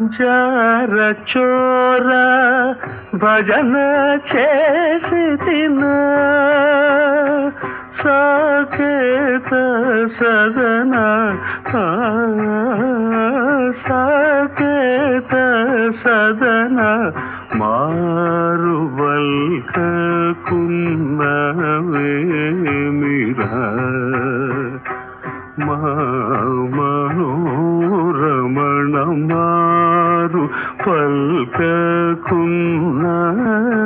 జార చోర భజన చేసి తిన సాకేత సదన ఆ, సాకేత సదన మారువల్కున్నవేమిరా మా మనోరమణ మారు పల్కకున్న